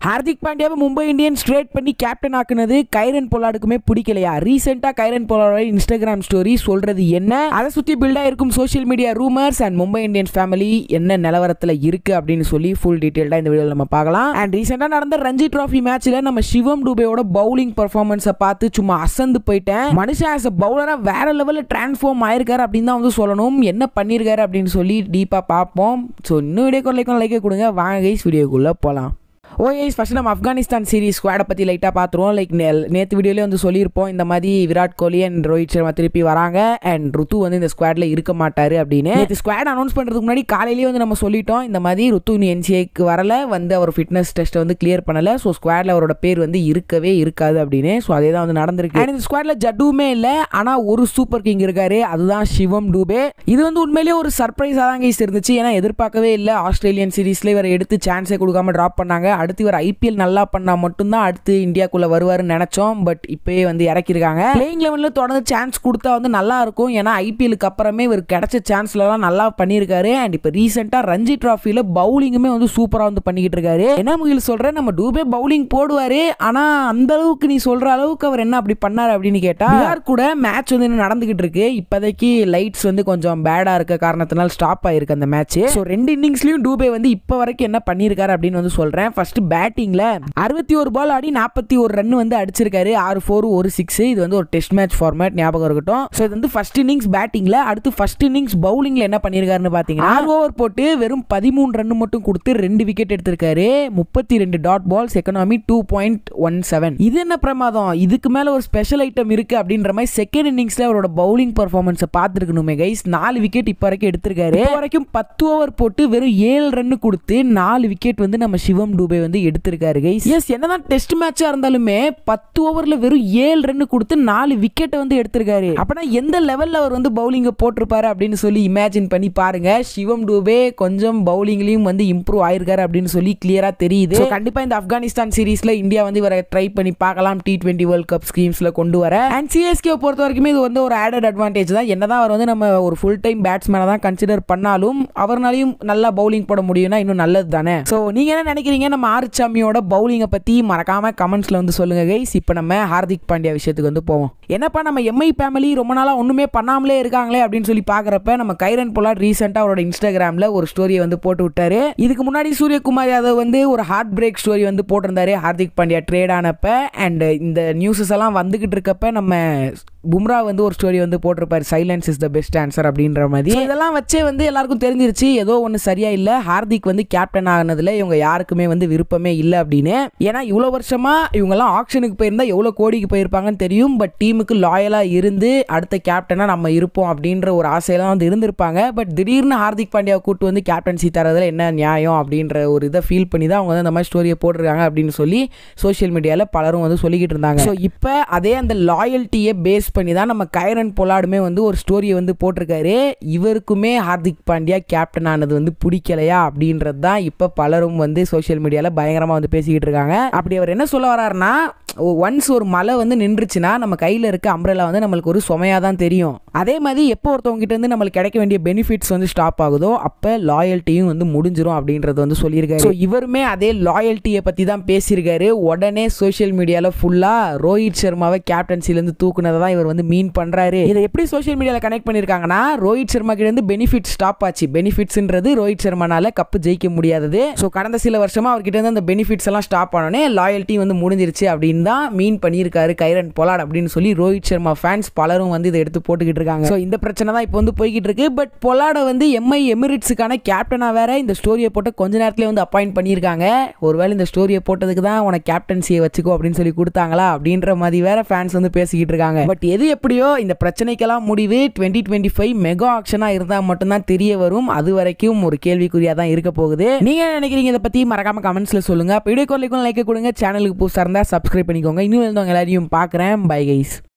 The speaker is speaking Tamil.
ஹார்திக் பாண்டியாவை மும்பை இந்தியன்ஸ் ட்ரேட் பண்ணி கேப்டன் ஆக்குனது கைரன் பொலாடுக்குமே பிடிக்கலையா ரீசெண்டா கைரன் பொலாடோட இன்ஸ்டாகிராம் ஸ்டோரி சொல்றது என்ன அதை சுத்தி பில்டா இருக்கும் social media rumours and Mumbai Indians family என்ன நிலவரத்துல இருக்கு அப்படின்னு சொல்லி ஃபுல் டீடைல்டா இந்த வீடியோல நம்ம பார்க்கலாம் அண்ட் ரீசெண்டா நடந்த ரஞ்சி டிராஃபி மேட்ச்ல நம்ம சிவம் டூபேயோட பவுலிங் பர்ஃபார்மன்ஸை பார்த்து சும்மா அசந்து போயிட்டேன் மனுஷன் ஆஸ் அ பவுலரா வேற லெவலில் டிரான்ஸ்ஃபார்ம் ஆயிருக்காரு அப்படின்னு தான் வந்து சொல்லணும் என்ன பண்ணியிருக்காரு அப்படின்னு சொல்லி டீப்பாக பார்ப்போம் ஸோ இன்னும் வீடியோ லைக் லைக்கை கொடுங்க வாங்க கைஸ் வீடியோக்குள்ளே போகலாம் ஓ ஐஸ் ஃபஸ்ட் நம்ம ஆப்கானிஸ்தான் சீரிஸ் ஸ்குவாடை பற்றி லைட்டாக பார்த்துருவோம் லைக் நேற்று வீடியோலேயே வந்து சொல்லியிருப்போம் இந்த மாதிரி விராட் கோலி அண்ட் ரோஹித் சர்மா திருப்பி வராங்க அண்ட் ருத்து வந்து இந்த ஸ்குவாடில் இருக்க மாட்டார் அப்படின்னு நேற்று ஸ்குவாட் அனௌன்ஸ் பண்ணுறதுக்கு முன்னாடி காலையிலேயே வந்து நம்ம சொல்லிட்டோம் இந்த மாதிரி ருத்து இன்னும் என்சிஏக்கு வரல வந்து அவர் ஃபிட்னஸ் டெஸ்ட்டை வந்து கிளியர் பண்ணலை ஸோ ஸ்குவாடில் அவரோட பேர் வந்து இருக்கவே இருக்காது அப்படின்னு ஸோ அதே தான் வந்து நடந்திருக்கு அண்ட் இந்த ஸ்குவாடில் ஜட்டுமே இல்லை ஆனால் ஒரு சூப்பர் கிங் இருக்காரு அதுதான் சிவம் டூபே இது வந்து உண்மையிலேயே ஒரு சர்ப்ரைஸாக தான் கைஸ் இருந்துச்சு ஏன்னா எதிர்பார்க்கவே இல்லை ஆஸ்திரேலியன் சீரீஸ்ல இவர் எடுத்து சான்ஸே கொடுக்காம ட்ராப் பண்ணாங்க அடுத்து இவர் ஐபிஎல் நல்லா பண்ணால் மட்டும்தான் அடுத்து இந்தியாக்குள்ள வருவாருன்னு நினைச்சோம் பட் இப்பயே வந்து இறக்கிருக்காங்க பிளேயிங் லெவலில் தொடர்ந்து சான்ஸ் கொடுத்தா வந்து நல்லா இருக்கும் ஏன்னா ஐபிஎலுக்கு அப்புறமே இவர் கிடைச்ச சான்ஸ்லலாம் நல்லா பண்ணியிருக்காரு அண்ட் இப்போ ரீசெண்டாக ரஞ்சி ட்ராஃபியில் பவுலிங்குமே வந்து சூப்பராக வந்து பண்ணிக்கிட்டு இருக்காரு என்ன முகில் சொல்கிறேன் நம்ம டூபே பவுலிங் போடுவார் ஆனால் அந்த அளவுக்கு நீ சொல்கிற அளவுக்கு அவர் என்ன அப்படி பண்ணார் அப்படின்னு கேட்டால் பீகார் கூட மேட்ச் வந்து இன்னும் நடந்துகிட்டு இருக்கு இப்போதைக்கு லைட்ஸ் வந்து கொஞ்சம் பேடாக இருக்க காரணத்தினால ஸ்டாப் ஆயிருக்கு அந்த மேட்ச் ஸோ ரெண்டு இன்னிங்ஸ்லையும் டூபே வந்து இப்போ வரைக்கும் என்ன பண்ணியிருக்காரு அப்படின்னு வந்து சொல்கிறேன் ஃபர்ஸ்ட் பேட்டிங்கில் அறுபத்தி ஒரு பால் ஆடி நாற்பத்தி ஒரு ரன் வந்து அடிச்சிருக்காரு ஆறு ஃபோர் ஒரு சிக்ஸ் இது வந்து ஒரு டெஸ்ட் மேட்ச் ஃபார்மேட் ஞாபகம் இருக்கட்டும் ஸோ இது வந்து ஃபர்ஸ்ட் இன்னிங்ஸ் பேட்டிங்கில் அடுத்து ஃபர்ஸ்ட் இன்னிங்ஸ் பவுலிங்கில் என்ன பண்ணியிருக்காருன்னு பார்த்தீங்கன்னா ஆறு ஓவர் போட்டு வெறும் பதிமூணு ரன் மட்டும் கொடுத்து ரெண்டு விக்கெட் எடுத்திருக்காரு முப்பத்தி ரெண்டு dot balls economy two point one seven இது என்ன பிரமாதம் இதுக்கு மேலே ஒரு ஸ்பெஷல் ஐட்டம் இருக்கு அப்படின்ற மாதிரி செகண்ட் இன்னிங்ஸில் அவரோட பவுலிங் பர்ஃபார்மன்ஸை பார்த்துருக்கணுமே கைஸ் நாலு விக்கெட் இப்போ வரைக்கும் எடுத்திருக்காரு இப்போ வரைக்கும் பத்து ஓவர் போட்டு வெறும் ஏழு ரன் கொடுத்து நாலு விக்கெட் வந்து நம்ம சிவம் டூபே வந்து எடுத்திருக்காரு கைஸ் எஸ் என்னதான் டெஸ்ட் மேட்சா இருந்தாலுமே பத்து ஓவர்ல வெறும் ஏழு ரன் கொடுத்து நாலு விக்கெட்டை வந்து எடுத்திருக்காரு அப்பனா எந்த லெவல்ல அவர் வந்து பவுலிங்க போட்டிருப்பாரு அப்படின்னு சொல்லி இமேஜின் பண்ணி பாருங்க சிவம் டூபே கொஞ்சம் பவுலிங்லயும் வந்து இம்ப்ரூவ் ஆயிருக்காரு அப்படின்னு சொல்லி கிளியரா தெரியுது So, கண்டிப்பா இந்த ஆப்கானிஸ்தான் சீரீஸ்ல இந்தியா வந்து இவரை ட்ரை பண்ணி பார்க்கலாம் டி டுவெண்ட்டி வேர்ல்ட் கப் ஸ்கீம்ஸ்ல கொண்டு வர அண்ட் சிஎஸ்கே பொறுத்த வரைக்கும் இது வந்து ஒரு ஆடட் அட்வான்டேஜ் தான் என்னதான் அவர் வந்து நம்ம ஒரு ஃபுல் டைம் பேட்ஸ்மேனை தான் கன்சிடர் பண்ணாலும் அவர்னாலையும் நல்லா பவுலிங் போட முடியும்னா இன்னும் நல்லது தானே ஸோ நீங்க என்ன நினைக்கிறீங்க நம்ம ஆர்ச்சாமியோட பவுலிங்கை பத்தி மறக்காம கமெண்ட்ஸ்ல வந்து சொல்லுங்க கைஸ் இப்போ நம்ம ஹார்திக் பாண்டியா விஷயத்துக்கு வந்து போவோம் என்னப்பா நம்ம எம்ஐ ஃபேமிலி ரொம்ப நாளா ஒண்ணுமே பண்ணாமலே இருக்காங்களே அப்படின்னு சொல்லி பாக்குறப்ப நம்ம கைரன் பொலாட் ரீசெண்டா அவரோட இன்ஸ்டாகிராம்ல ஒரு ஸ்டோரியை வந்து போட்டு விட்டாரு இதுக்கு முன்னாடி சூரியகுமார் யாதவ் வந்து ஒரு ஹார்ட் பிரேக் ஸ்டோரி வந்து போட்டிருந்தாரு ஹார்திக் பாண்டியா ட்ரேட் ஆனப்ப அண்ட் இந்த நியூஸஸ் எல்லாம் வந்துகிட்டு இருக்கப்ப நம்ம பும்ரா வந்து ஒரு ஸ்டோரி வந்து போட்டிருப்பாரு silence is the best answer அப்படின்ற மாதிரி So, இதெல்லாம் வச்சே வந்து எல்லாருக்கும் தெரிஞ்சிருச்சு ஏதோ ஒன்று சரியா இல்ல ஹார்திக் வந்து கேப்டன் ஆகினதுல இவங்க யாருக்குமே வந்து விருப்பமே இல்லை அப்படின்னு ஏன்னா இவ்வளோ வருஷமா இவங்கெல்லாம் ஆக்ஷனுக்கு போயிருந்தா எவ்வளோ கோடிக்கு போயிருப்பாங்கன்னு தெரியும் பட் டீமுக்கு லாயலா இருந்து அடுத்த கேப்டனா நம்ம இருப்போம் அப்படின்ற ஒரு ஆசையெல்லாம் வந்து இருந்திருப்பாங்க பட் திடீர்னு ஹார்திக் பாண்டியாவை கூட்டு வந்து கேப்டன்சி தரதுல என்ன நியாயம் அப்படின்ற ஒரு இதை ஃபீல் பண்ணி தான் அவங்க வந்து அந்த மாதிரி ஸ்டோரியை போட்டிருக்காங்க அப்படின்னு சொல்லி சோஷியல் மீடியாவில் பலரும் வந்து சொல்லிக்கிட்டு இருந்தாங்க ஸோ இப்போ அதே அந்த லாயல்ட்டியை பேஸ் பண்ணி தான் நம்ம கைரன் பொலாடுமே வந்து ஒரு ஸ்டோரியை வந்து போட்டிருக்காரு இவருக்குமே ஹார்திக் பாண்டியா கேப்டன் ஆனது வந்து பிடிக்கலையா அப்படின்றது தான் இப்போ பலரும் வந்து சோஷியல் மீடியாவில் பயங்கரமாக வந்து பேசிக்கிட்டு இருக்காங்க அப்படி அவர் என்ன சொல்ல வராருன்னா ஒன்ஸ் ஒரு மழை வந்து நின்றுச்சுன்னா நம்ம கையில் இருக்க அம்ரலா வந்து நம்மளுக்கு ஒரு சுமையாக தான் தெரியும் அதே மாதிரி எப்போ ஒருத்தவங்க கிட்ட இருந்து நம்மளுக்கு கிடைக்க வேண்டிய பெனிஃபிட்ஸ் வந்து ஸ்டாப் ஆகுதோ அப்போ லாயல்ட்டியும் வந்து முடிஞ்சிரும் அப்படின்றது வந்து சொல்லியிருக்காரு ஸோ இவருமே அதே லாயல்ட்டியை பற்றி தான் பேசியிருக்காரு உடனே சோஷியல் மீடியாவில் ஃபுல்லாக ரோஹித் சர்மாவை கேப்டன்சிலேருந்து தூக்குனதை தான் இவர் வந்து மீன் பண்ணுறாரு இதை எப்படி சோஷியல் மீடியாவில் கனெக்ட் பண்ணியிருக்காங்கன்னா ரோஹித் சர்மா கிட்ட இருந்து பெனிஃபிட் ஸ்டாப் ஆச்சு பெனிஃபிட்ஸ்ன்றது ரோஹித் சர்மானால கப்பு ஜெயிக்க முடியாதது ஸோ கடந்த சில வருஷமா அவர்கிட்ட இருந்து அந்த பெனிஃபிட்ஸ் எல்லாம் ஸ்டாப் ஆனோடனே லாயல்ட்டி வந்து முடிஞ்சிருச்சு அப்படின்னு தான் மீன் பண்ணியிருக்காரு கைரன் பொலாட் அப்படின்னு சொல்லி ரோஹித் சர்மா ஃபேன்ஸ் பலரும் வந்து இதை எடுத்து போட்டுக்கிட்டு இருக்காங்க ஸோ இந்த பிரச்சனை தான் இப்போ வந்து போய்கிட்டு இருக்கு பட் பொலாட வந்து எம்ஐ எமிரேட்ஸுக்கான கேப்டனா வேற இந்த ஸ்டோரியை போட்டு கொஞ்ச நேரத்துல வந்து அப்பாயிண்ட் பண்ணியிருக்காங்க ஒருவேளை இந்த ஸ்டோரியை போட்டதுக்கு தான் உனக்கு கேப்டன்சியை வச்சுக்கோ அப்படின்னு சொல்லி கொடுத்தாங்களா அப்படின்ற மாதிரி வேற ஃபேன்ஸ் வந்து பேசிக்கிட்டு இருக்காங்க பட் எது எப்படியோ இந்த பிரச்சனைக்கெல்லாம் முடிவு டுவெண்ட்டி டுவெண்ட்டி ஃபைவ் மெகா ஆக்ஷனா இருந்தா மட்டும்தான் தெரிய வரும் அது வரைக்கும் ஒரு கேள்விக்குறியா தான் இருக்க போகுது நீங்க என்ன நினைக்கிறீங்க இதை பத்தி மறக்காம கமெண்ட்ஸ்ல சொல்லுங்க வீடியோ கோலிக்கும் லைக் கொடுங்க சேனலுக்கு புதுசா இருந்தா சப்ஸ்கிரைப் பண்ணிக்கோங்க இன்னும் இருந்தவங்க எல்லாரையும் பார்க்குறேன் பை கைஸ்